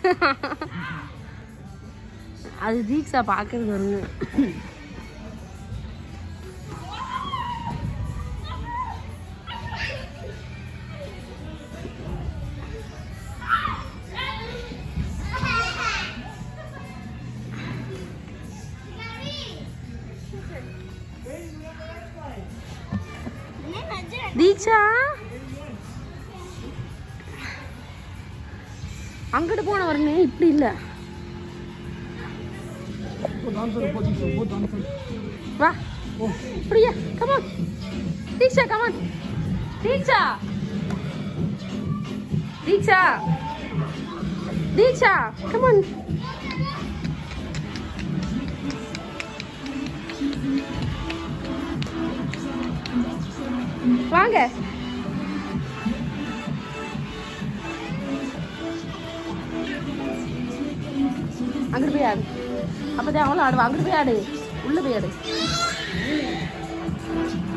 அது தீக்ஷா பார்க்கறது வருங்க தீக்ஷா அங்கிட்டு போன வரங்க இப்படி இல்லை வா Priya come on Diksha come on Diksha Diksha Diksha come on வாங்க அங்கிட்டு போய் ஆடு அப்பதான் அவளும் ஆடுவா அங்கிட்டு போய் ஆடு உள்ள போய் ஆடு